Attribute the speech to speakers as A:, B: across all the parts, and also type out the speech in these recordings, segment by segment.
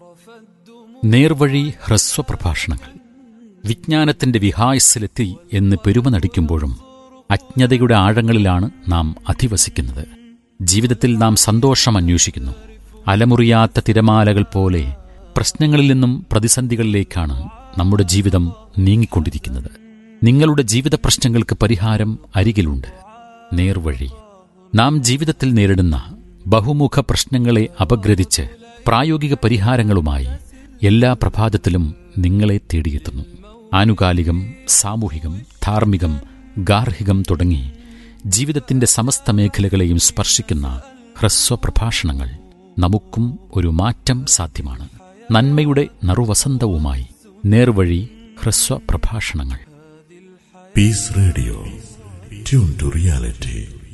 A: നേർവഴി ഹ്രസ്വ പ്രഭാഷണങ്ങൾ വിജ്ഞാനത്തിന്റെ വിഹായസിലെത്തി എന്ന് പെരുമ നടിക്കുമ്പോഴും അജ്ഞതയുടെ ആഴങ്ങളിലാണ് നാം അധിവസിക്കുന്നത് ജീവിതത്തിൽ നാം സന്തോഷം അന്വേഷിക്കുന്നു അലമുറിയാത്ത തിരമാലകൾ പോലെ പ്രശ്നങ്ങളിൽ നിന്നും പ്രതിസന്ധികളിലേക്കാണ് നമ്മുടെ ജീവിതം നീങ്ങിക്കൊണ്ടിരിക്കുന്നത് നിങ്ങളുടെ ജീവിത പ്രശ്നങ്ങൾക്ക് പരിഹാരം അരികിലുണ്ട് നേർവഴി നാം ജീവിതത്തിൽ നേരിടുന്ന ബഹുമുഖ പ്രശ്നങ്ങളെ അപഗ്രഥിച്ച് പ്രായോഗിക പരിഹാരങ്ങളുമായി എല്ലാ പ്രഭാതത്തിലും നിങ്ങളെ തേടിയെത്തുന്നു ആനുകാലികം സാമൂഹികം ധാർമ്മികം ഗാർഹികം തുടങ്ങി ജീവിതത്തിന്റെ സമസ്ത മേഖലകളെയും സ്പർശിക്കുന്ന ഹ്രസ്വ പ്രഭാഷണങ്ങൾ നമുക്കും ഒരു മാറ്റം സാധ്യമാണ് നന്മയുടെ നറുവസന്തവുമായി നേർവഴി ഹ്രസ്വ പ്രഭാഷണങ്ങൾ
B: peace radio tune to reality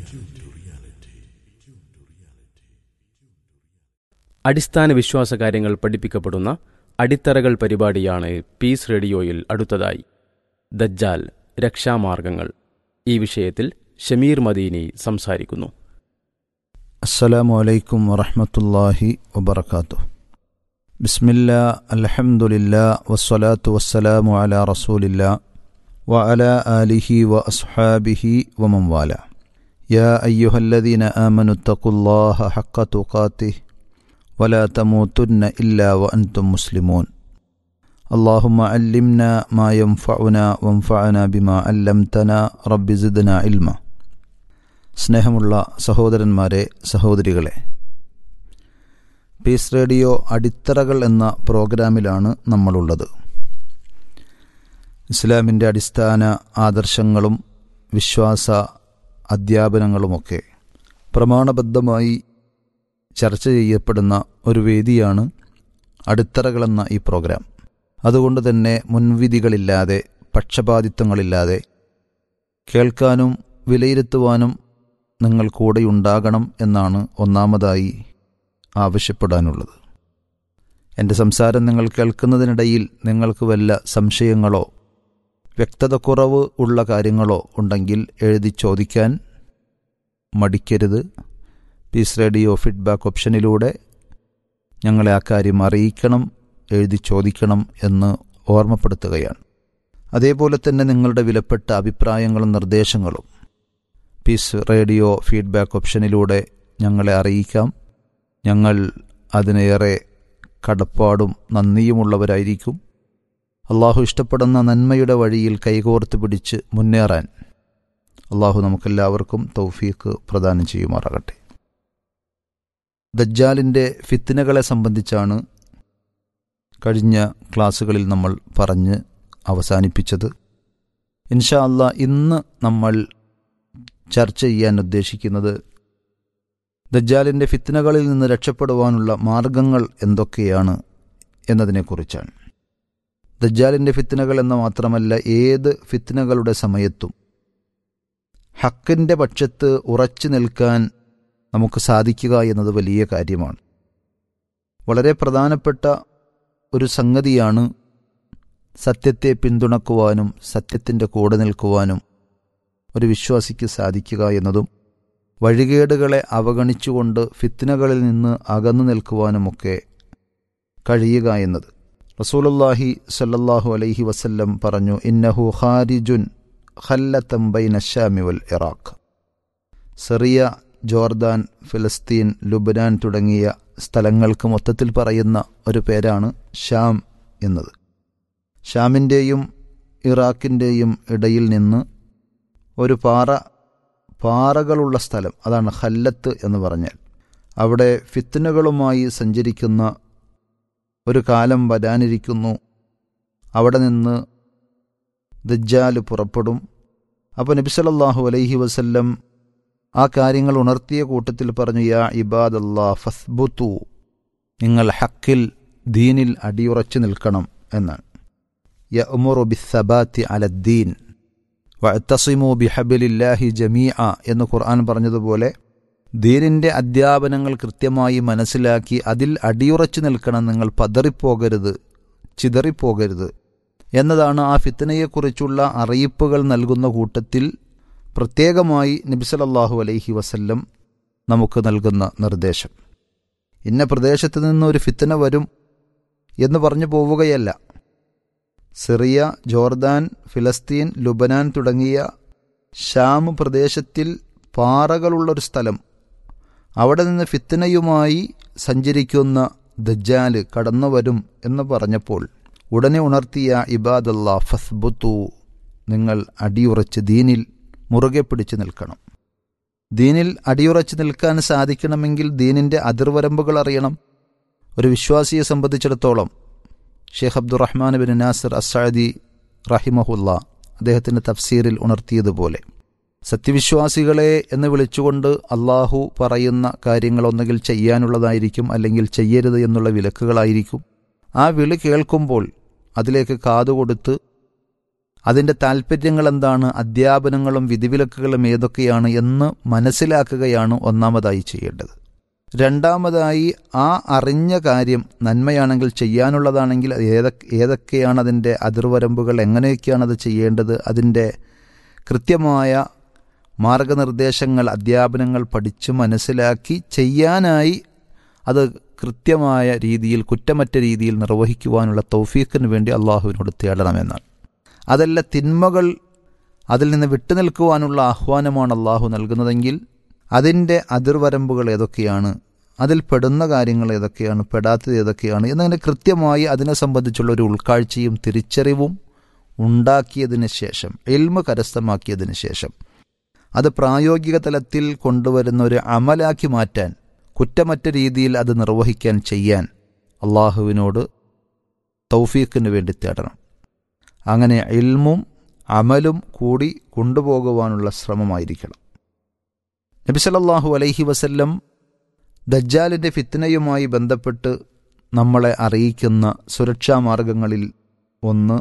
C: അടിസ്ഥാന വിശ്വാസ കാര്യങ്ങൾ പഠിപ്പിക്കപ്പെടുന്ന അടിത്തറകൾ പരിപാടിയാണ് പീസ് റേഡിയോയിൽ അടുത്തതായി ദജ്ജാൽ രക്ഷാമാർഗങ്ങൾ ഈ വിഷയത്തിൽ ഷമീർ മദീനി സംസാരിക്കുന്നു
D: السلام عليكم ورحمة الله وبركاته بسم الله الحمد لله والصلاة والسلام على رسول الله وعلى آله وأصحابه ومن والاه يا أيها الذين آمنوا اتقوا الله حق تقاته ولا تموتن إلا وأنتم مسلمون اللهم علمنا ما ينفعنا وانفعنا بما علمتنا رب زدنا علما സ്നേഹമുള്ള സഹോദരന്മാരെ സഹോദരികളെ പീസ് റേഡിയോ അടിത്തറകൾ എന്ന പ്രോഗ്രാമിലാണ് നമ്മളുള്ളത് ഇസ്ലാമിൻ്റെ അടിസ്ഥാന ആദർശങ്ങളും വിശ്വാസ അധ്യാപനങ്ങളുമൊക്കെ പ്രമാണബദ്ധമായി ചർച്ച ചെയ്യപ്പെടുന്ന ഒരു വേദിയാണ് അടിത്തറകളെന്ന ഈ പ്രോഗ്രാം അതുകൊണ്ട് തന്നെ മുൻവിധികളില്ലാതെ പക്ഷപാതിത്വങ്ങളില്ലാതെ കേൾക്കാനും വിലയിരുത്തുവാനും നിങ്ങൾ കൂടെയുണ്ടാകണം എന്നാണ് ഒന്നാമതായി ആവശ്യപ്പെടാനുള്ളത് എൻ്റെ സംസാരം നിങ്ങൾ കേൾക്കുന്നതിനിടയിൽ നിങ്ങൾക്ക് വല്ല സംശയങ്ങളോ വ്യക്തത കുറവ് ഉള്ള കാര്യങ്ങളോ ഉണ്ടെങ്കിൽ എഴുതി ചോദിക്കാൻ മടിക്കരുത് പീസ് റേഡിയോ ഫീഡ്ബാക്ക് ഓപ്ഷനിലൂടെ ഞങ്ങളെ ആ കാര്യം അറിയിക്കണം എഴുതി ചോദിക്കണം എന്ന് ഓർമ്മപ്പെടുത്തുകയാണ് അതേപോലെ തന്നെ നിങ്ങളുടെ വിലപ്പെട്ട അഭിപ്രായങ്ങളും നിർദ്ദേശങ്ങളും പീസ് റേഡിയോ ഫീഡ്ബാക്ക് ഓപ്ഷനിലൂടെ ഞങ്ങളെ അറിയിക്കാം ഞങ്ങൾ അതിനേറെ കടപ്പാടും നന്ദിയുമുള്ളവരായിരിക്കും അള്ളാഹു ഇഷ്ടപ്പെടുന്ന നന്മയുടെ വഴിയിൽ കൈകോർത്ത് പിടിച്ച് മുന്നേറാൻ അള്ളാഹു നമുക്കെല്ലാവർക്കും തൗഫീഖ് പ്രദാനം ചെയ്യുമാറാകട്ടെ ദജ്ജാലിൻ്റെ ഫിത്തിനകളെ സംബന്ധിച്ചാണ് കഴിഞ്ഞ ക്ലാസ്സുകളിൽ നമ്മൾ പറഞ്ഞ് അവസാനിപ്പിച്ചത് ഇൻഷാ അല്ലാ ഇന്ന് നമ്മൾ ചർച്ച ചെയ്യാൻ ഉദ്ദേശിക്കുന്നത് ദജ്ജാലിൻ്റെ ഫിത്നകളിൽ നിന്ന് രക്ഷപ്പെടുവാനുള്ള മാർഗങ്ങൾ എന്തൊക്കെയാണ് എന്നതിനെക്കുറിച്ചാണ് ദജ്ജാലിൻ്റെ ഫിത്നകൾ എന്ന് മാത്രമല്ല ഏത് ഫിത്നകളുടെ സമയത്തും ഹക്കിൻ്റെ പക്ഷത്ത് ഉറച്ചു നിൽക്കാൻ നമുക്ക് സാധിക്കുക എന്നത് വലിയ കാര്യമാണ് വളരെ പ്രധാനപ്പെട്ട ഒരു സംഗതിയാണ് സത്യത്തെ പിന്തുണക്കുവാനും സത്യത്തിൻ്റെ കൂടെ നിൽക്കുവാനും ഒരു വിശ്വാസിക്ക് സാധിക്കുക എന്നതും വഴികേടുകളെ അവഗണിച്ചുകൊണ്ട് ഫിത്നകളിൽ നിന്ന് അകന്നു നിൽക്കുവാനുമൊക്കെ കഴിയുക എന്നത് റസൂലുല്ലാഹി സല്ലല്ലാഹു അലൈഹി വസല്ലം പറഞ്ഞു ഇന്നഹു ഖാരിജുൻ ഖല്ലത്തംബൈന ഷാമി വൽ ഇറാഖ് സിറിയ ജോർദാൻ ഫിലസ്തീൻ ലുബനാൻ തുടങ്ങിയ സ്ഥലങ്ങൾക്ക് മൊത്തത്തിൽ പറയുന്ന ഒരു പേരാണ് ഷാം എന്നത് ഷാമിൻ്റെയും ഇറാഖിൻ്റെയും ഇടയിൽ നിന്ന് ഒരു പാറ പാറകളുള്ള സ്ഥലം അതാണ് ഹല്ലത്ത് എന്ന് പറഞ്ഞാൽ അവിടെ ഫിത്തനുകളുമായി സഞ്ചരിക്കുന്ന ഒരു കാലം വരാനിരിക്കുന്നു അവിടെ നിന്ന് ദജ്ജാല് പുറപ്പെടും അപ്പോൾ നബിസലല്ലാഹു അലൈഹി വസല്ലം ആ കാര്യങ്ങൾ ഉണർത്തിയ കൂട്ടത്തിൽ പറഞ്ഞു യാ ഇബാദല്ലാ ഫസ്ബുത്തു നിങ്ങൾ ഹക്കിൽ ദീനിൽ അടിയുറച്ചു നിൽക്കണം എന്നാണ് യ ഉമറു ബിസബാത്തി അലദ്ദീൻ വഅത്തസിമു ബിഹബിലില്ലാഹി ജമീഅ എന്ന് ഖുർആൻ പറഞ്ഞതുപോലെ ദീനിൻ്റെ അധ്യാപനങ്ങൾ കൃത്യമായി മനസ്സിലാക്കി അതിൽ അടിയുറച്ചു നിൽക്കണം നിങ്ങൾ പതറിപ്പോകരുത് ചിതറിപ്പോകരുത് എന്നതാണ് ആ ഫിത്തനയെക്കുറിച്ചുള്ള അറിയിപ്പുകൾ നൽകുന്ന കൂട്ടത്തിൽ പ്രത്യേകമായി നബിസലല്ലാഹു അലൈഹി വസല്ലം നമുക്ക് നൽകുന്ന നിർദ്ദേശം ഇന്ന പ്രദേശത്ത് നിന്ന് ഒരു ഫിത്തന വരും എന്ന് പറഞ്ഞു പോവുകയല്ല സിറിയ ജോർദാൻ ഫിലസ്തീൻ ലുബനാൻ തുടങ്ങിയ ഷാം പ്രദേശത്തിൽ പാറകളുള്ളൊരു സ്ഥലം അവിടെ നിന്ന് ഫിത്തനയുമായി സഞ്ചരിക്കുന്ന ദജ്ജാല് കടന്നു വരും എന്ന് പറഞ്ഞപ്പോൾ ഉടനെ ഉണർത്തിയ ഇബാദല്ല ഫസ്ബുത്തു നിങ്ങൾ അടിയുറച്ച് ദീനിൽ മുറുകെ പിടിച്ചു നിൽക്കണം ദീനിൽ അടിയുറച്ച് നിൽക്കാൻ സാധിക്കണമെങ്കിൽ ദീനിൻ്റെ അതിർവരമ്പുകൾ അറിയണം ഒരു വിശ്വാസിയെ സംബന്ധിച്ചിടത്തോളം Sheikh Abdurrahman bin Nasir Saadi റഹിമഹുല്ല അദ്ദേഹത്തിൻ്റെ തഫ്സീറിൽ ഉണർത്തിയതുപോലെ സത്യവിശ്വാസികളെ എന്ന് വിളിച്ചുകൊണ്ട് അള്ളാഹു പറയുന്ന കാര്യങ്ങൾ ഒന്നുകിൽ ചെയ്യാനുള്ളതായിരിക്കും അല്ലെങ്കിൽ ചെയ്യരുത് എന്നുള്ള വിലക്കുകളായിരിക്കും ആ വിളി കേൾക്കുമ്പോൾ അതിലേക്ക് കാതുകൊടുത്ത് അതിൻ്റെ താൽപ്പര്യങ്ങൾ എന്താണ് അധ്യാപനങ്ങളും വിധിവിലക്കുകളും ഏതൊക്കെയാണ് എന്ന് മനസ്സിലാക്കുകയാണ് ഒന്നാമതായി ചെയ്യേണ്ടത് രണ്ടാമതായി ആ അറിഞ്ഞ കാര്യം നന്മയാണെങ്കിൽ ചെയ്യാനുള്ളതാണെങ്കിൽ ഏതൊക്കെ ഏതൊക്കെയാണ് അതിൻ്റെ അതിർവരമ്പുകൾ എങ്ങനെയൊക്കെയാണ് അത് ചെയ്യേണ്ടത് അതിൻ്റെ കൃത്യമായ മാർഗനിർദ്ദേശങ്ങൾ അധ്യാപനങ്ങൾ പഠിച്ച് മനസ്സിലാക്കി ചെയ്യാനായി അത് കൃത്യമായ രീതിയിൽ കുറ്റമറ്റ രീതിയിൽ നിർവഹിക്കുവാനുള്ള തൗഫീഖിന് വേണ്ടി അള്ളാഹുവിനോട് തേടണമെന്നാണ് അതല്ല തിന്മകൾ അതിൽ നിന്ന് വിട്ടുനിൽക്കുവാനുള്ള ആഹ്വാനമാണ് അള്ളാഹു നൽകുന്നതെങ്കിൽ അതിൻ്റെ അതിർവരമ്പുകൾ ഏതൊക്കെയാണ് അതിൽ പെടുന്ന കാര്യങ്ങൾ ഏതൊക്കെയാണ് പെടാത്തത് ഏതൊക്കെയാണ് എന്നങ്ങനെ കൃത്യമായി അതിനെ സംബന്ധിച്ചുള്ള ഒരു ഉൾക്കാഴ്ചയും തിരിച്ചറിവും ഉണ്ടാക്കിയതിന് ശേഷം എൽമ കരസ്ഥമാക്കിയതിന് ശേഷം അത് പ്രായോഗിക തലത്തിൽ കൊണ്ടുവരുന്ന ഒരു അമലാക്കി മാറ്റാൻ കുറ്റമറ്റ രീതിയിൽ അത് നിർവഹിക്കാൻ ചെയ്യാൻ അള്ളാഹുവിനോട് തൗഫീഖിന് വേണ്ടി തേടണം അങ്ങനെ ഇൽമും അമലും കൂടി കൊണ്ടുപോകുവാനുള്ള ശ്രമമായിരിക്കണം നബി സല്ലല്ലാഹു അലൈഹി വസല്ലം ദജ്ജാലിൻ്റെ ഫിത്നയുമായി ബന്ധപ്പെട്ട് നമ്മളെ അറിയിക്കുന്ന സുരക്ഷാ മാർഗങ്ങളിൽ ഒന്ന്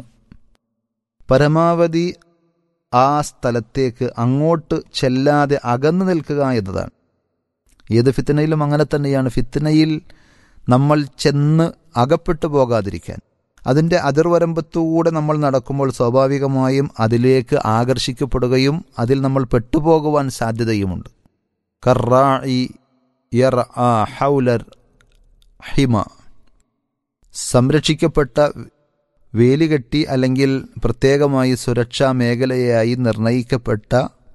D: പരമാവധി ആ സ്ഥലത്തേക്ക് അങ്ങോട്ട് ചെല്ലാതെ അകന്നു നിൽക്കുക എന്നതാണ് ഏത് ഫിത്തനയിലും അങ്ങനെ തന്നെയാണ് ഫിത്തനയിൽ നമ്മൾ ചെന്ന് അകപ്പെട്ടു പോകാതിരിക്കാൻ അതിൻ്റെ അതിർവരമ്പത്തൂടെ നമ്മൾ നടക്കുമ്പോൾ സ്വാഭാവികമായും അതിലേക്ക് ആകർഷിക്കപ്പെടുകയും അതിൽ നമ്മൾ പെട്ടുപോകുവാൻ സാധ്യതയുമുണ്ട് കറായി യർ ആ ഹൗലർ ഹിമ സംരക്ഷിക്കപ്പെട്ട വേലികെട്ടി അല്ലെങ്കിൽ പ്രത്യേകമായി സുരക്ഷാ മേഖലയായി നിർണയിക്കപ്പെട്ട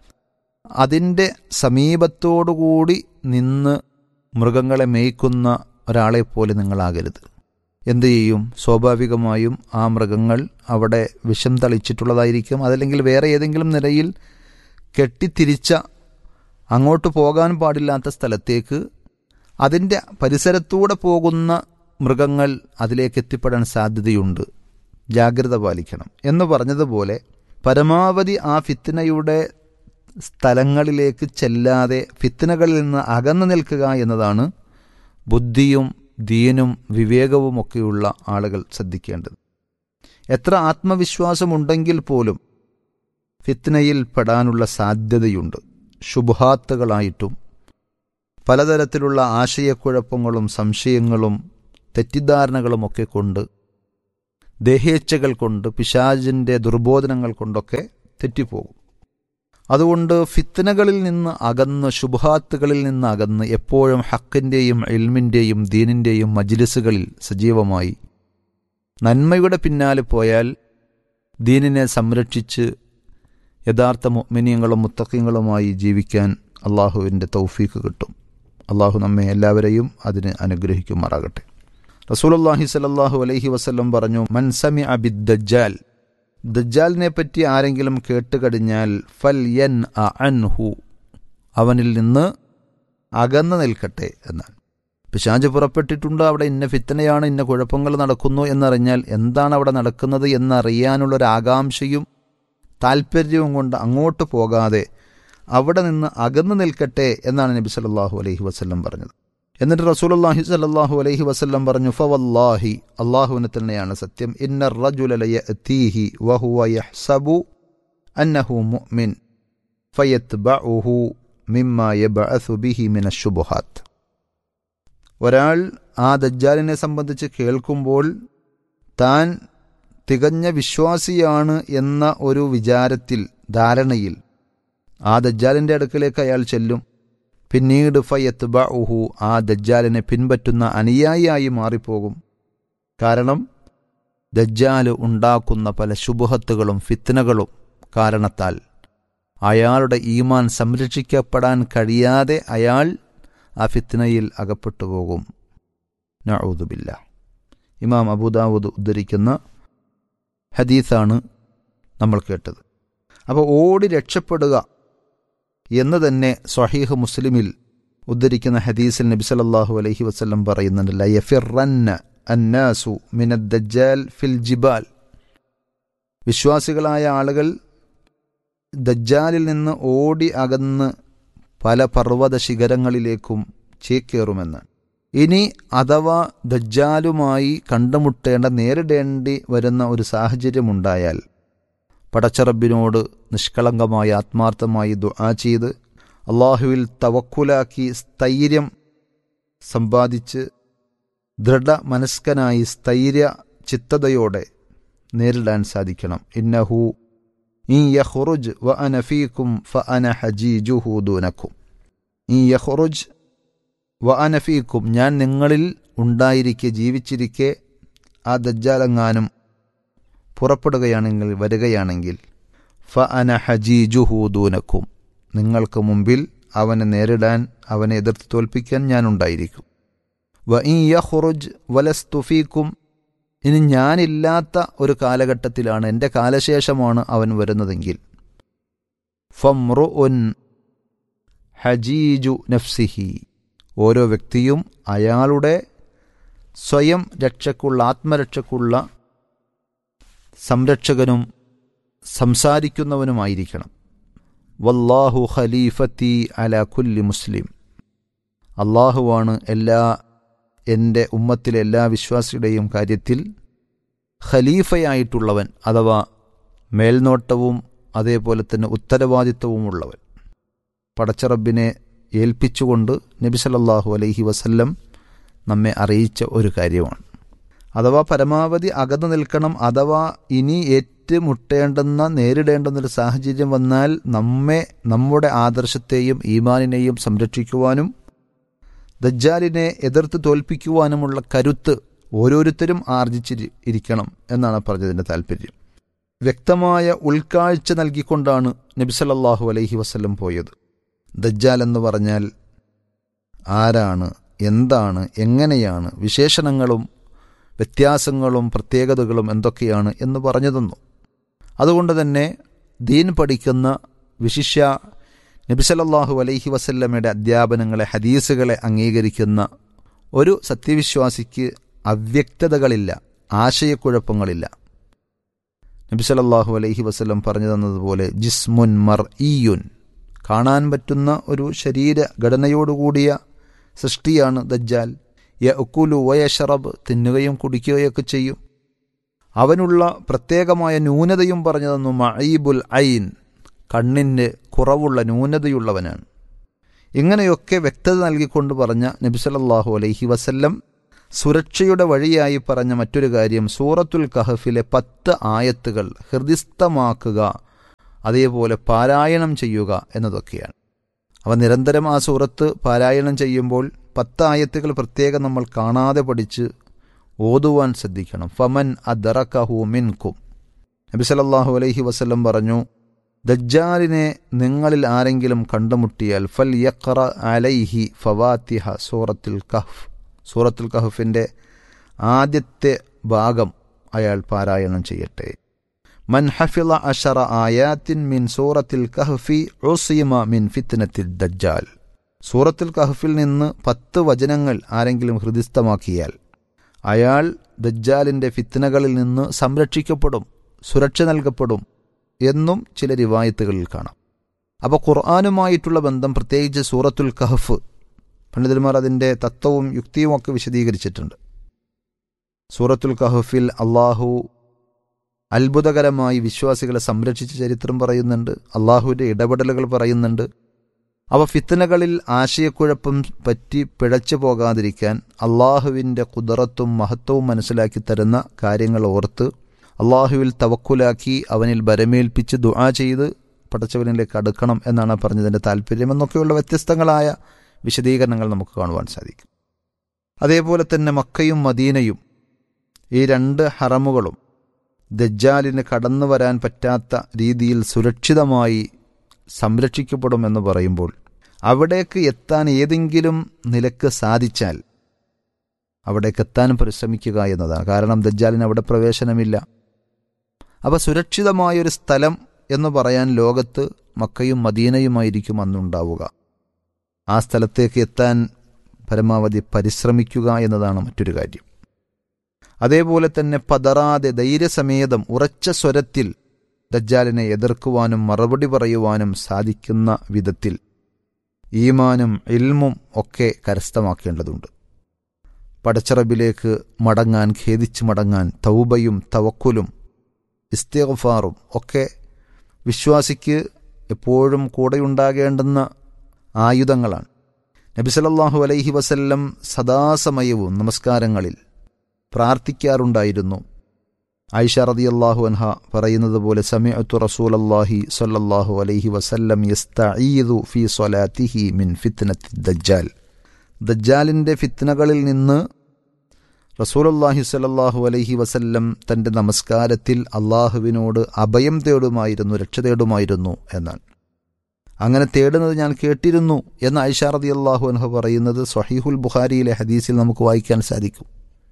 D: അതിൻ്റെ സമീപത്തോടുകൂടി നിന്ന് മൃഗങ്ങളെ മേയ്ക്കുന്ന ഒരാളെപ്പോലെ നിങ്ങളാകരുത് എന്തു ചെയ്യും സ്വാഭാവികമായും ആ മൃഗങ്ങൾ അവിടെ വിഷം തളിച്ചിട്ടുള്ളതായിരിക്കും അതല്ലെങ്കിൽ വേറെ ഏതെങ്കിലും നിലയിൽ കെട്ടിത്തിരിച്ച അങ്ങോട്ട് പോകാൻ പാടില്ലാത്ത സ്ഥലത്തേക്ക് അതിൻ്റെ പരിസരത്തൂടെ പോകുന്ന മൃഗങ്ങൾ അതിലേക്ക് എത്തിപ്പെടാൻ സാധ്യതയുണ്ട് ജാഗ്രത പാലിക്കണം എന്ന് പറഞ്ഞതുപോലെ പരമാവധി ആ ഫിത്തിനയുടെ സ്ഥലങ്ങളിലേക്ക് ചെല്ലാതെ ഫിത്തിനകളിൽ നിന്ന് അകന്നു നിൽക്കുക എന്നതാണ് ബുദ്ധിയും ദീനും വിവേകവുമൊക്കെയുള്ള ആളുകൾ ശ്രദ്ധിക്കേണ്ടത് എത്ര ആത്മവിശ്വാസമുണ്ടെങ്കിൽ പോലും ഫിത്നയിൽ പെടാനുള്ള സാധ്യതയുണ്ട് ശുഭാത്തുകളായിട്ടും പലതരത്തിലുള്ള ആശയക്കുഴപ്പങ്ങളും സംശയങ്ങളും തെറ്റിദ്ധാരണകളുമൊക്കെ കൊണ്ട് ദേഹേച്ഛകൾ കൊണ്ട് പിശാജിൻ്റെ ദുർബോധനങ്ങൾ കൊണ്ടൊക്കെ തെറ്റിപ്പോകും അതുകൊണ്ട് ഫിത്തനകളിൽ നിന്ന് അകന്ന് ശുഭാത്തുകളിൽ നിന്ന് അകന്ന് എപ്പോഴും ഹക്കിൻ്റെയും എൽമിൻ്റെയും ദീനിൻ്റെയും മജിലിസുകളിൽ സജീവമായി നന്മയുടെ പിന്നാലെ പോയാൽ ദീനിനെ സംരക്ഷിച്ച് യഥാർത്ഥ മുഅ്മിനീങ്ങളും മുത്തക്കിങ്ങളുമായി ജീവിക്കാൻ അള്ളാഹുവിൻ്റെ തൗഫീക്ക് കിട്ടും അള്ളാഹു നമ്മെ എല്ലാവരെയും അതിന് അനുഗ്രഹിക്കുമാറാകട്ടെ റസൂലുള്ളാഹി സ്വല്ലല്ലാഹു അലൈഹി വസല്ലം പറഞ്ഞു മൻസമി അബിദ് ദജ്ജാൽ ദജ്ജാലിനെ പറ്റി ആരെങ്കിലും കേട്ടുകഴിഞ്ഞാൽ ഫൽ യൻ അൻഹു അവനിൽ നിന്ന് അകന്നു നിൽക്കട്ടെ എന്നാണ് പിശാജ് പുറപ്പെട്ടിട്ടുണ്ട് അവിടെ ഇന്ന ഫിത്തനയാണ് ഇന്ന കുഴപ്പങ്ങൾ നടക്കുന്നു എന്നറിഞ്ഞാൽ എന്താണ് അവിടെ നടക്കുന്നത് എന്നറിയാനുള്ളൊരു ആകാംക്ഷയും താല്പര്യവും കൊണ്ട് അങ്ങോട്ട് പോകാതെ അവിടെ നിന്ന് അകന്നു നിൽക്കട്ടെ എന്നാണ് നബി സല്ലല്ലാഹു അലൈഹി വസല്ലം പറഞ്ഞത് എന്നിട്ട് റസൂലുള്ളാഹി സല്ലല്ലാഹു അലൈഹി വസല്ലം പറഞ്ഞു ഫവല്ലാഹി അള്ളാഹുവിന് തന്നെയാണ് സത്യം ഇന്ന റജുല ലയഅതീഹി വഹുവ യഹ്സബു അന്നഹു മുഅ്മിൻ ഫയത്ബഉഹു മിമ്മ യബ്അസു ബിഹി മിന ശുബുഹാത്ത് ഒരാൾ ആ ദജ്ജാലിനെ സംബന്ധിച്ച് കേൾക്കുമ്പോൾ താൻ തികഞ്ഞ വിശ്വാസിയാണ് എന്ന ഒരു വിചാരത്തിൽ ധാരണയിൽ ആ ദജ്ജാലിൻ്റെ അടുക്കലേക്ക് അയാൾ ചെല്ലും പിന്നീട് ഫയത്ത് ബഹു ആ ദജ്ജാലിനെ പിൻപറ്റുന്ന അനുയായിയായി മാറിപ്പോകും കാരണം ദജ്ജാല് ഉണ്ടാക്കുന്ന പല ശുഭഹത്തുകളും ഫിത്നകളും കാരണത്താൽ അയാളുടെ ഈമാൻ സംരക്ഷിക്കപ്പെടാൻ കഴിയാതെ അയാൾ ആ ഫിത്നയിൽ അകപ്പെട്ടു പോകും നഊദുബില്ല ഇമാം അബൂദാവൂദ് ഉദ്ധരിക്കുന്ന ഹദീസാണ് നമ്മൾ കേട്ടത് അപ്പോൾ ഓടി രക്ഷപ്പെടുക എന്ന് തന്നെ സ്വഹീഹ് മുസ്ലിമിൽ ഉദ്ധരിക്കുന്ന ഹദീസിൽ നബി സല്ലല്ലാഹു അലൈഹി വസല്ലം പറയുന്നുണ്ട് ലയഫിറന്ന അന്നാസു മിനദ്ദജ്ജാൽ ഫിൽ ജിബാൽ വിശ്വാസികളായ ആളുകൾ ദജ്ജാലിൽ നിന്ന് ഓടി അകന്ന് പല പർവ്വത ശിഖരങ്ങളിലേക്കും ചേക്കേറുമെന്ന് ഇനി അഥവാ ദജ്ജാലുമായി കണ്ടുമുട്ടേണ്ട നേരിടേണ്ടി വരുന്ന ഒരു സാഹചര്യമുണ്ടായാൽ പടച്ചറബിനോട് നിഷ്കളങ്കമായി ആത്മാർത്ഥമായി ദുആ ചെയ്ത് അള്ളാഹുവിൽ തവക്കുലാക്കി സ്ഥൈര്യം സമ്പാദിച്ച് ദൃഢ മനസ്കനായി സ്ഥൈര്യ ചിത്തതയോടെ നേരിടാൻ സാധിക്കണം ഇന്നഹു ഇൻ യഖ്റുജ് വ അന ഫീക്കും ഫ അന ഹജീജുഹു ദൂനക്കും ഇൻ യഖ്റുജ് വ അന ഫീക്കും ഞാൻ നിങ്ങളിൽ ഉണ്ടായിരിക്കെ ജീവിച്ചിരിക്കെ ആ ദജ്ജാലെങ്ങാനും പുറപ്പെടുകയാണെങ്കിൽ വരികയാണെങ്കിൽ ഫ അന ഹജീജുഹു ദൂനക്കും നിങ്ങൾക്ക് മുമ്പിൽ അവനെ നേരിടാൻ അവനെ എതിർത്ത് തോൽപ്പിക്കാൻ ഞാനുണ്ടായിരിക്കും വ ഇൻ യഖ്റുജ് വലസ്തുഫീക്കും ഇനി ഞാനില്ലാത്ത ഒരു കാലഘട്ടത്തിലാണ് എൻ്റെ കാലശേഷമാണ് അവൻ വരുന്നതെങ്കിൽ ഫമ്രു ഉൻ ഹജീജു നഫ്സിഹി ഓരോ വ്യക്തിയും അയാളുടെ സ്വയം രക്ഷക്കുള്ള ആത്മരക്ഷക്കുള്ള സംരക്ഷകനും സംസാരിക്കുന്നവനുമായിരിക്കണം വല്ലാഹു ഖലീഫത്തി അല കുല്ലി മുസ്ലിം അള്ളാഹുവാണ് എല്ലാ എൻ്റെ ഉമ്മത്തിലെ എല്ലാ വിശ്വാസിയുടെയും കാര്യത്തിൽ ഖലീഫയായിട്ടുള്ളവൻ അഥവാ മേൽനോട്ടവും അതേപോലെ തന്നെ ഉത്തരവാദിത്വവുമുള്ളവൻ പടച്ചറബിനെ ഏൽപ്പിച്ചുകൊണ്ട് നബി സല്ലല്ലാഹു അലൈഹി വസല്ലം നമ്മെ അറിയിച്ച ഒരു കാര്യമാണ് അഥവാ പരമാവധി അകന്നു നിൽക്കണം അഥവാ ഇനി ഏറ്റുമുട്ടേണ്ടുന്ന നേരിടേണ്ടുന്നൊരു സാഹചര്യം വന്നാൽ നമ്മെ നമ്മുടെ ആദർശത്തെയും ഈമാനിനെയും സംരക്ഷിക്കുവാനും ദജ്ജാലിനെ എതിർത്ത് തോൽപ്പിക്കുവാനുമുള്ള കരുത്ത് ഓരോരുത്തരും ആർജിച്ചിരി ഇരിക്കണം എന്നാണ് പറഞ്ഞതിൻ്റെ താല്പര്യം വ്യക്തമായ ഉൾക്കാഴ്ച നൽകിക്കൊണ്ടാണ് നബി സല്ലല്ലാഹു അലൈഹി വസല്ലം പോയത് ദജ്ജാൽ എന്ന് പറഞ്ഞാൽ ആരാണ് എന്താണ് എങ്ങനെയാണ് വിശേഷണങ്ങളും വ്യത്യാസങ്ങളും പ്രത്യേകതകളും എന്തൊക്കെയാണ് എന്ന് പറഞ്ഞു തന്നു അതുകൊണ്ട് തന്നെ ദീൻ പഠിക്കുന്ന വിശിഷ്യ നബിസലല്ലാഹു അലൈഹി വസല്ലമയുടെ അധ്യാപനങ്ങളെ ഹദീസുകളെ അംഗീകരിക്കുന്ന ഒരു സത്യവിശ്വാസിക്ക് അവ്യക്തതകളില്ല ആശയക്കുഴപ്പങ്ങളില്ല നബിസലല്ലാഹു അലൈഹി വസല്ലം പറഞ്ഞു തന്നതുപോലെ ജിസ്മുൻ മർ ഈയുൻ കാണാൻ പറ്റുന്ന ഒരു ശരീര ഘടനയോടുകൂടിയ സൃഷ്ടിയാണ് ദജ്ജാൽ യ ഉക്കുലു വയഷറബ് തിന്നുകയും കുടിക്കുകയൊക്കെ ചെയ്യും അവനുള്ള പ്രത്യേകമായ ന്യൂനതയും പറഞ്ഞു തന്നു മഈബുൽ ഐൻ കണ്ണിൻ്റെ കുറവുള്ള ന്യൂനതയുള്ളവനാണ് ഇങ്ങനെയൊക്കെ വ്യക്തത നൽകിക്കൊണ്ട് പറഞ്ഞ നബിസലല്ലാഹു അലൈഹി വസല്ലം സുരക്ഷയുടെ വഴിയായി പറഞ്ഞ മറ്റൊരു കാര്യം സൂറത്തുൽ കഹഫിലെ പത്ത് ആയത്തുകൾ ഹൃദിസ്ഥമാക്കുക അതേപോലെ പാരായണം ചെയ്യുക എന്നതൊക്കെയാണ് അവ നിരന്തരം ആ സൂറത്ത് പാരായണം ചെയ്യുമ്പോൾ പത്ത് ആയത്തുകൾ പ്രത്യേകം നമ്മൾ കാണാതെ പഠിച്ച് ഓതുവാൻ ശ്രദ്ധിക്കണം ഫമൻ അദറക്കഹു മിൻകും നബി സല്ലല്ലാഹു അലൈഹി വസല്ലം പറഞ്ഞു ദജ്ജാലിനെ നിങ്ങളിൽ ആരെങ്കിലും കണ്ടുമുട്ടിയാൽ ഫൽ യഖ്റ അലൈഹി ഫവാത്തിഹ സൂറത്തുൽ കഹ്ഫ് സൂറത്തുൽ കഹഫിൻ്റെ ആദ്യത്തെ ഭാഗം അയാൾ പാരായണം ചെയ്യട്ടെ മൻ ഹഫിള അഷറ ആയാത്തിൻ മിൻ സൂറത്തിൽ കഹഫി ഉസീമ മിൻ ഫിത്നത്തിൽ ദജ്ജാൽ സൂറത്തുൽ കഹഫിൽ നിന്ന് പത്ത് വചനങ്ങൾ ആരെങ്കിലും ഹൃദിസ്ഥമാക്കിയാൽ അയാൾ ദജ്ജാലിൻ്റെ ഫിത്നകളിൽ നിന്ന് സംരക്ഷിക്കപ്പെടും സുരക്ഷ നൽകപ്പെടും എന്നും ചില റിവായത്തുകളിൽ കാണാം അപ്പോൾ ഖുർആാനുമായിട്ടുള്ള ബന്ധം പ്രത്യേകിച്ച് സൂറത്തുൽ കഹഫ് പണ്ഡിതന്മാർ അതിൻ്റെ തത്വവും യുക്തിയും ഒക്കെ വിശദീകരിച്ചിട്ടുണ്ട് സൂറത്തുൽ കഹഫിൽ അള്ളാഹു അത്ഭുതകരമായി വിശ്വാസികളെ സംരക്ഷിച്ച ചരിത്രം പറയുന്നുണ്ട് അള്ളാഹുവിൻ്റെ ഇടപെടലുകൾ പറയുന്നുണ്ട് അവ ഫിത്തനകളിൽ ആശയക്കുഴപ്പം പറ്റി പിഴച്ചു പോകാതിരിക്കാൻ അള്ളാഹുവിൻ്റെ കുതിറത്തും മഹത്വവും മനസ്സിലാക്കി തരുന്ന കാര്യങ്ങൾ ഓർത്ത് അള്ളാഹുവിൽ തവക്കുലാക്കി അവനിൽ ബരമേൽപ്പിച്ച് ദുആ ചെയ്ത് പടച്ചവനിലേക്ക് അടുക്കണം എന്നാണ് പറഞ്ഞതിൻ്റെ താല്പര്യം എന്നൊക്കെയുള്ള വ്യത്യസ്തങ്ങളായ വിശദീകരണങ്ങൾ നമുക്ക് കാണുവാൻ സാധിക്കും അതേപോലെ തന്നെ മക്കയും മദീനയും ഈ രണ്ട് ഹറമുകളും ദജ്ജാലിന് കടന്നു വരാൻ പറ്റാത്ത രീതിയിൽ സുരക്ഷിതമായി സംരക്ഷിക്കപ്പെടുമെന്ന് പറയുമ്പോൾ അവിടേക്ക് എത്താൻ ഏതെങ്കിലും നിലക്ക് സാധിച്ചാൽ അവിടേക്ക് എത്താൻ പരിശ്രമിക്കുക എന്നതാണ് കാരണം ദജ്ജാലിന് അവിടെ പ്രവേശനമില്ല അപ്പോൾ സുരക്ഷിതമായൊരു സ്ഥലം എന്ന് പറയാൻ ലോകത്ത് മക്കയും മദീനയുമായിരിക്കും അന്നുണ്ടാവുക ആ സ്ഥലത്തേക്ക് എത്താൻ പരമാവധി പരിശ്രമിക്കുക എന്നതാണ് മറ്റൊരു കാര്യം അതേപോലെ തന്നെ പതറാതെ ധൈര്യസമേതം ഉറച്ച സ്വരത്തിൽ ദജ്ജാലിനെ എതിർക്കുവാനും മറുപടി പറയുവാനും സാധിക്കുന്ന വിധത്തിൽ ഈമാനും ഇൽമും ഒക്കെ കരസ്ഥമാക്കേണ്ടതുണ്ട് പടച്ചറബിലേക്ക് മടങ്ങാൻ ഖേദിച്ച് മടങ്ങാൻ തൗബയും തവക്കുലും ഇസ്തിഗ്ഫാറും ഒക്കെ വിശ്വാസിക്ക് എപ്പോഴും കൂടെയുണ്ടാകേണ്ടുന്ന ആയുധങ്ങളാണ് നബിസലല്ലാഹു അലൈഹി വസല്ലം സദാസമയവും നമസ്കാരങ്ങളിൽ പ്രാർത്ഥിക്കാറുണ്ടായിരുന്നു ആയിഷ റളിയല്ലാഹു അൻഹ പറയുന്നത് പോലെ സമയത്തു റസൂലല്ലാഹി സ്വല്ലല്ലാഹു അലൈഹി വസല്ലം യസ്തഈദു ഫീ സ്വലാത്തിഹി മിൻ ഫിത്നത്തി ദജ്ജാൽ ദജ്ജാലിൻ്റെ ഫിത്നകളിൽ നിന്ന് റസൂലുള്ളാഹി സ്വല്ലല്ലാഹു അലൈഹി വസല്ലം തൻ്റെ നമസ്കാരത്തിൽ അള്ളാഹുവിനോട് അഭയം തേടുമായിരുന്നു രക്ഷ തേടുമായിരുന്നു എന്നാണ് അങ്ങനെ തേടുന്നത് ഞാൻ കേട്ടിരുന്നു എന്ന് ആയിഷ റളിയല്ലാഹു അൻഹ പറയുന്നത് സ്വഹീഹുൽ ബുഖാരിയിലെ ഹദീസിൽ നമുക്ക് വായിക്കാൻ സാധിക്കും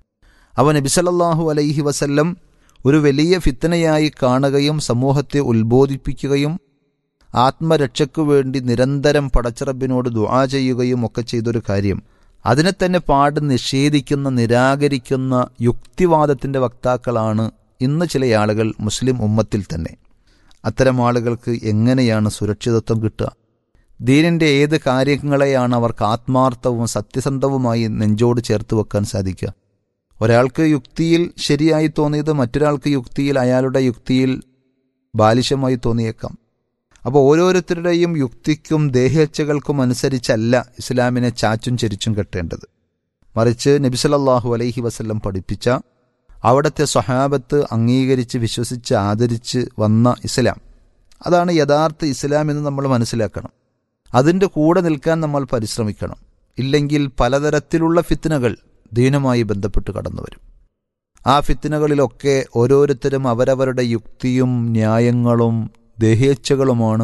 D: അവ നബി സല്ലല്ലാഹു അലൈഹി വസല്ലം ഒരു വലിയ ഫിത്തനയായി കാണുകയും സമൂഹത്തെ ഉത്ബോധിപ്പിക്കുകയും ആത്മരക്ഷയ്ക്കു വേണ്ടി നിരന്തരം പടച്ചിറബിനോട് ദുആ ചെയ്യുകയും ഒക്കെ ചെയ്തൊരു കാര്യം അതിനെ തന്നെ പാട് നിഷേധിക്കുന്ന നിരാകരിക്കുന്ന യുക്തിവാദത്തിൻ്റെ വക്താക്കളാണ് ഇന്ന് ചില ആളുകൾ മുസ്ലിം ഉമ്മത്തിൽ തന്നെ അത്തരം ആളുകൾക്ക് എങ്ങനെയാണ് സുരക്ഷിതത്വം കിട്ടുക ദീനിൻ്റെ ഏത് കാര്യങ്ങളെയാണ് അവർക്ക് ആത്മാർത്ഥവും സത്യസന്ധവുമായി നെഞ്ചോട് ചേർത്ത് വെക്കാൻ സാധിക്കുക ഒരാൾക്ക് യുക്തിയിൽ ശരിയായി തോന്നിയത് മറ്റൊരാൾക്ക് യുക്തിയിൽ അയാളുടെ യുക്തിയിൽ ബാലിശമായി തോന്നിയേക്കാം അപ്പോൾ ഓരോരുത്തരുടെയും യുക്തിക്കും ദേഹേച്ഛകൾക്കും അനുസരിച്ചല്ല ഇസ്ലാമിനെ ചാച്ചും ചെരിച്ചും കെട്ടേണ്ടത് മറിച്ച് നബിസലല്ലാഹു അലൈഹി വസല്ലം പഠിപ്പിച്ച അവിടുത്തെ സ്വഹാബത്ത് അംഗീകരിച്ച് വിശ്വസിച്ച് ആദരിച്ച് വന്ന ഇസ്ലാം അതാണ് യഥാർത്ഥ ഇസ്ലാം എന്ന് നമ്മൾ മനസ്സിലാക്കണം അതിൻ്റെ കൂടെ നിൽക്കാൻ നമ്മൾ പരിശ്രമിക്കണം ഇല്ലെങ്കിൽ പലതരത്തിലുള്ള ഫിത്തനകൾ ദീനുമായി ബന്ധപ്പെട്ട് കടന്നു വരും ആ ഫിത്തനകളിലൊക്കെ ഓരോരുത്തരും അവരവരുടെ യുക്തിയും ന്യായങ്ങളും ദേഹേച്ഛകളുമാണ്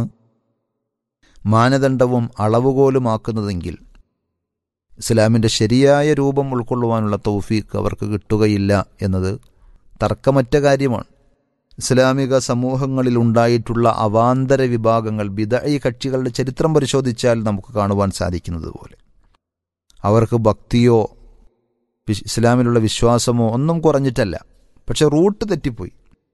D: മാനദണ്ഡവും അളവുകോലുമാക്കുന്നതെങ്കിൽ ഇസ്ലാമിൻ്റെ ശരിയായ രൂപം ഉൾക്കൊള്ളുവാനുള്ള തൗഫീക്ക് അവർക്ക് കിട്ടുകയില്ല എന്നത് തർക്കമറ്റ കാര്യമാണ് ഇസ്ലാമിക സമൂഹങ്ങളിൽ ഉണ്ടായിട്ടുള്ള അവാന്തര വിഭാഗങ്ങൾ ബിദഈ കക്ഷികളുടെ ചരിത്രം പരിശോധിച്ചാൽ നമുക്ക് കാണുവാൻ സാധിക്കുന്നത് പോലെ അവർക്ക് ഭക്തിയോ ഇസ്ലാമിലുള്ള വിശ്വാസമോ ഒന്നും കുറഞ്ഞിട്ടല്ല പക്ഷെ റൂട്ട് തെറ്റിപ്പോയി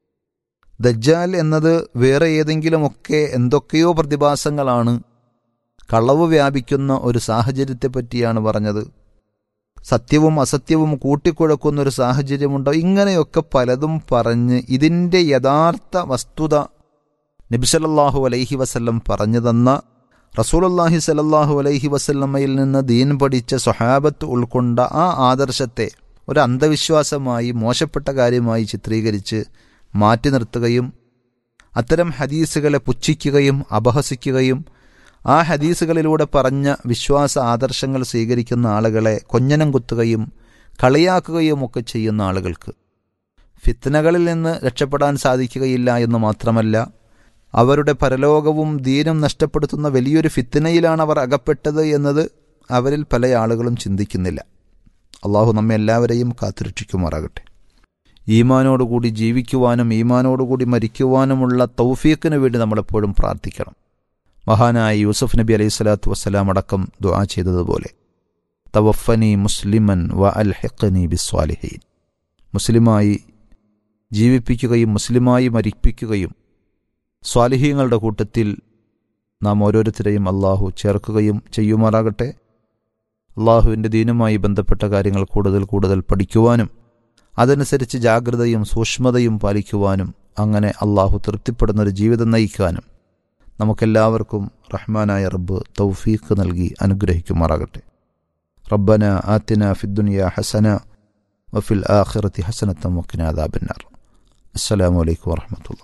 D: ദജ്ജാൽ എന്നത് വേറെ ഏതെങ്കിലുമൊക്കെ എന്തൊക്കെയോ പ്രതിഭാസങ്ങളാണ് കളവ് വ്യാപിക്കുന്ന ഒരു സാഹചര്യത്തെ പറ്റിയാണ് പറഞ്ഞത് സത്യവും അസത്യവും കൂട്ടിക്കുഴക്കുന്ന ഒരു സാഹചര്യമുണ്ടോ ഇങ്ങനെയൊക്കെ പലതും പറഞ്ഞ് ഇതിൻ്റെ യഥാർത്ഥ വസ്തുത നബിസലല്ലാഹു അലൈഹി വസല്ലം പറഞ്ഞു തന്ന റസൂലുല്ലാഹി സലല്ലാഹു അലൈഹി വസല്ലമ്മയിൽ നിന്ന് ദീൻ പഠിച്ച സ്വഹാബത്ത് ഉൾക്കൊണ്ട ആ ആദർശത്തെ ഒരു അന്ധവിശ്വാസമായി മോശപ്പെട്ട കാര്യമായി ചിത്രീകരിച്ച് മാറ്റി നിർത്തുകയും അത്തരം ഹദീസുകളെ പുച്ഛിക്കുകയും അപഹസിക്കുകയും ആ ഹദീസുകളിലൂടെ പറഞ്ഞ വിശ്വാസ ആദർശങ്ങൾ സ്വീകരിക്കുന്ന ആളുകളെ കൊഞ്ഞനം കുത്തുകയും കളിയാക്കുകയും ഒക്കെ ചെയ്യുന്ന ആളുകൾക്ക് ഫിത്നകളിൽ നിന്ന് രക്ഷപ്പെടാൻ സാധിക്കുകയില്ല എന്ന് മാത്രമല്ല അവരുടെ പരലോകവും ദീനും നഷ്ടപ്പെടുത്തുന്ന വലിയൊരു ഫിത്തനയിലാണ് അവർ അകപ്പെട്ടത് എന്നത് അവരിൽ പല ആളുകളും ചിന്തിക്കുന്നില്ല അള്ളാഹു നമ്മെ എല്ലാവരെയും കാത്തുരക്ഷിക്കുമാറാകട്ടെ ഈമാനോടുകൂടി ജീവിക്കുവാനും ഈമാനോടുകൂടി മരിക്കുവാനുമുള്ള തൗഫീഖിന് വേണ്ടി നമ്മളെപ്പോഴും പ്രാർത്ഥിക്കണം മഹാനായ യൂസഫ് നബി അലൈഹി സ്വലാത്തു വസ്സലാം അടക്കം ദുആ ചെയ്തതുപോലെ തവഫനി മുസ്ലിമൻ വ അൽ ഹെക്കനി ബിസ്വാലിഹീൻ മുസ്ലിമായി ജീവിപ്പിക്കുകയും മുസ്ലിമായി മരിപ്പിക്കുകയും സ്വാലിഹീങ്ങളുടെ കൂട്ടത്തിൽ നാം ഓരോരുത്തരെയും അള്ളാഹു ചേർക്കുകയും ചെയ്യുമാറാകട്ടെ അള്ളാഹുവിൻ്റെ ദീനുമായി ബന്ധപ്പെട്ട കാര്യങ്ങൾ കൂടുതൽ കൂടുതൽ പഠിക്കുവാനും അതനുസരിച്ച് ജാഗ്രതയും സൂക്ഷ്മതയും പാലിക്കുവാനും അങ്ങനെ അള്ളാഹു തൃപ്തിപ്പെടുന്നൊരു ജീവിതം നയിക്കാനും നമുക്കെല്ലാവർക്കും റഹ്മാനായ റബ്ബ് തൗഫീഖ് നൽകി അനുഗ്രഹിക്കുമാറാകട്ടെ റബ്ബന ആത്തിന ഫിദ്ദുനിയ ഹസന വഫിൽ ആഖിറത്തി ഹസനത്തം വക്കിനാദാബിന്നാർ അസ്സലാമു അലൈക്കും വറഹമത്തുള്ള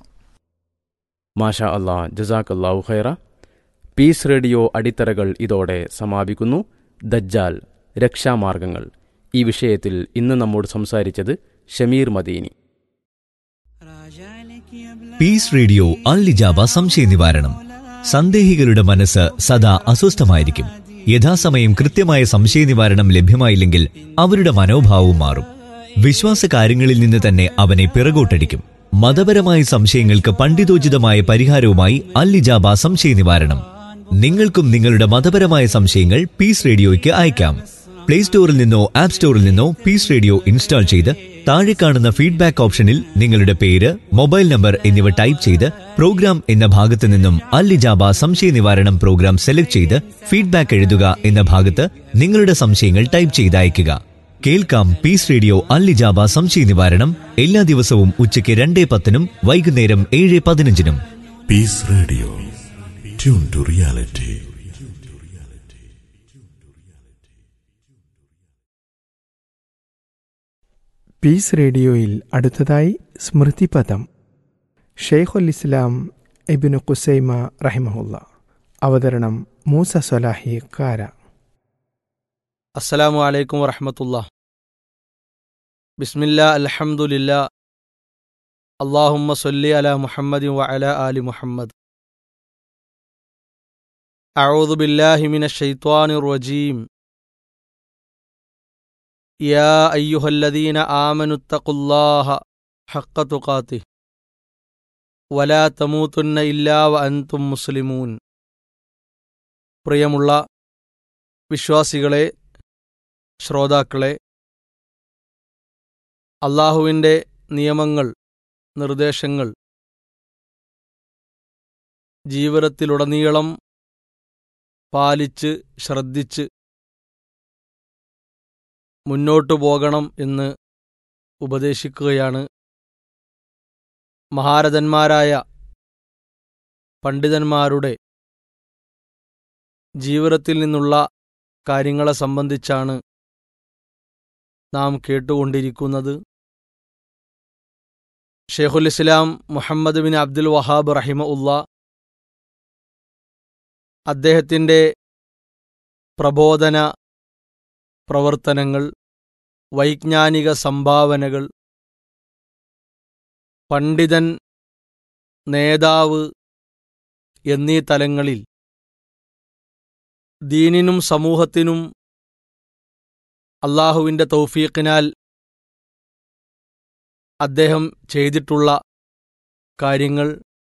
C: മാഷാ അള്ളാ ജസാഖ് അള്ളാഹു ഖൈറ പീസ് റേഡിയോ അടിത്തറകൾ ഇതോടെ സമാപിക്കുന്നു ദജ്ജാൽ രക്ഷാമാർഗങ്ങൾ ഈ വിഷയത്തിൽ ഇന്ന് നമ്മോട് സംസാരിച്ചത് ഷമീർ മദീനി
E: പീസ് റേഡിയോ അൽ ഇജാബ സംശയ നിവാരണം സന്ദേഹികളുടെ മനസ്സ് സദാ അസ്വസ്ഥമായിരിക്കും യഥാസമയം കൃത്യമായ സംശയ നിവാരണം ലഭ്യമായില്ലെങ്കിൽ അവരുടെ മനോഭാവവും മാറും വിശ്വാസ കാര്യങ്ങളിൽ നിന്ന് തന്നെ അവനെ പിറകോട്ടടിക്കും മതപരമായ സംശയങ്ങൾക്ക് പണ്ഡിതോചിതമായ പരിഹാരവുമായി അൽ ഇജാബ സംശയ നിവാരണം നിങ്ങൾക്കും നിങ്ങളുടെ മതപരമായ സംശയങ്ങൾ പീസ് റേഡിയോയ്ക്ക് അയക്കാം പ്ലേ സ്റ്റോറിൽ നിന്നോ ആപ്പ് സ്റ്റോറിൽ നിന്നോ പീസ് റേഡിയോ ഇൻസ്റ്റാൾ ചെയ്ത് താഴെ കാണുന്ന ഫീഡ്ബാക്ക് ഓപ്ഷനിൽ നിങ്ങളുടെ പേര് മൊബൈൽ നമ്പർ എന്നിവ ടൈപ്പ് ചെയ്ത് പ്രോഗ്രാം എന്ന ഭാഗത്ത് നിന്നും അൽ ഇജാബ സംശയ നിവാരണം പ്രോഗ്രാം സെലക്ട് ചെയ്ത് ഫീഡ്ബാക്ക് എഴുതുക എന്ന ഭാഗത്ത് നിങ്ങളുടെ സംശയങ്ങൾ ടൈപ്പ് ചെയ്ത് അയയ്ക്കുക കേൾക്കാം പീസ് റേഡിയോ അൽ ഇജാബ സംശയ നിവാരണം എല്ലാ ദിവസവും ഉച്ചയ്ക്ക് രണ്ടേ പത്തിനും വൈകുന്നേരം ഏഴ് പതിനഞ്ചിനും
B: Peace Radio. Tune to reality.
F: Peace റേഡിയോയിൽ അടുത്തതായി സ്മൃതിപദം ഷെയ്ഖുൽ ഇസ്ലാം ഇബിനു കുസൈമ റഹിമഹുല്ല അവതരണം മൂസ സൊലാഹി കാര
G: അസ്സലാമു അലൈക്കും വറഹമത്തുള്ള ബിസ്മില്ല അൽഹംദുലില്ല അള്ളാഹുമ്മ സൊല്ലി അല മുഹമ്മദ് വ അല ആലി മുഹമ്മദ് أعوذ بالله من الشيطان الرجيم يا أيها الذين آمنوا اتقوا الله حق تقاته ولا تموتن إلا وأنتم مسلمون പ്രിയമുള്ള വിശ്വാസികളെ ശ്രോതാക്കളെ അള്ളാഹുവിൻ്റെ നിയമങ്ങൾ നിർദ്ദേശങ്ങൾ ജീവിതത്തിലുടനീളം പാലിച്ച് ശ്രദ്ധിച്ച് മുന്നോട്ടു പോകണം എന്ന് ഉപദേശിക്കുകയാണ് മഹാരഥന്മാരായ പണ്ഡിതന്മാരുടെ ജീവിതത്തിൽ നിന്നുള്ള കാര്യങ്ങളെ സംബന്ധിച്ചാണ് നാം കേട്ടുകൊണ്ടിരിക്കുന്നത് ഷെയ്ഖുൽ ഇസ്ലാം മുഹമ്മദ് ബിൻ അബ്ദുൽ വഹാബ് റഹിമ ഉള്ള അദ്ദേഹത്തിൻ്റെ പ്രബോധന പ്രവർത്തനങ്ങൾ വൈജ്ഞാനിക സംഭാവനകൾ പണ്ഡിതൻ നേതാവ് എന്നീ തലങ്ങളിൽ ദീനിനും സമൂഹത്തിനും അള്ളാഹുവിൻ്റെ തൗഫീഖിനാൽ അദ്ദേഹം ചെയ്തിട്ടുള്ള കാര്യങ്ങൾ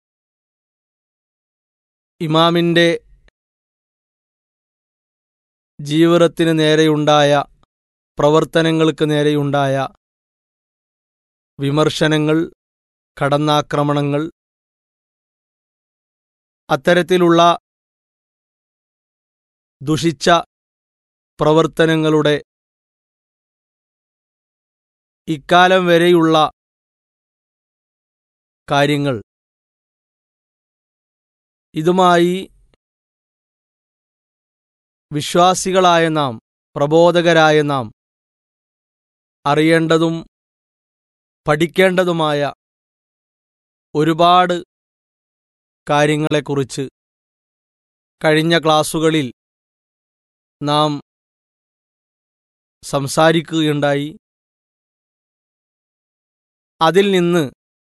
G: ഇമാമിൻ്റെ ജീവിതത്തിന് നേരെയുണ്ടായ പ്രവർത്തനങ്ങൾക്ക് നേരെയുണ്ടായ വിമർശനങ്ങൾ കടന്നാക്രമണങ്ങൾ അത്തരത്തിലുള്ള ദുഷിച്ച പ്രവർത്തനങ്ങളുടെ ഇക്കാലം വരെയുള്ള കാര്യങ്ങൾ ഇതുമായി വിശ്വാസികളായ നാം പ്രബോധകരായ നാം അറിയേണ്ടതും പഠിക്കേണ്ടതുമായ ഒരുപാട് കാര്യങ്ങളെക്കുറിച്ച് കഴിഞ്ഞ ക്ലാസുകളിൽ നാം സംസാരിക്കുകയുണ്ടായി അതിൽ നിന്ന്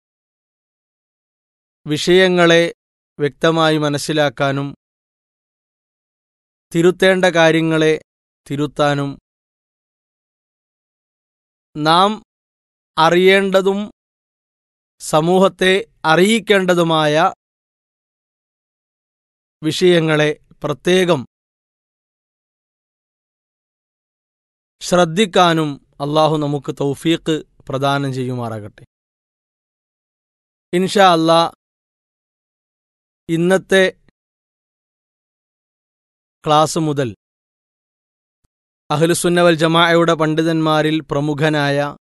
G: വിഷയങ്ങളെ വ്യക്തമായി മനസ്സിലാക്കാനും തിരുത്തേണ്ട കാര്യങ്ങളെ തിരുത്താനും നാം അറിയേണ്ടതും സമൂഹത്തെ അറിയിക്കേണ്ടതുമായ വിഷയങ്ങളെ പ്രത്യേകം ശ്രദ്ധിക്കാനും അള്ളാഹു നമുക്ക് തൗഫീഖ് പ്രദാനം ചെയ്യുമാറാകട്ടെ ഇൻഷാ അല്ലാ ഇന്നത്തെ ക്ലാസ് മുതൽ അഹ്ലുസുന്നവൽ ജമാഅയുടെ പണ്ഡിതന്മാരിൽ പ്രമുഖനായ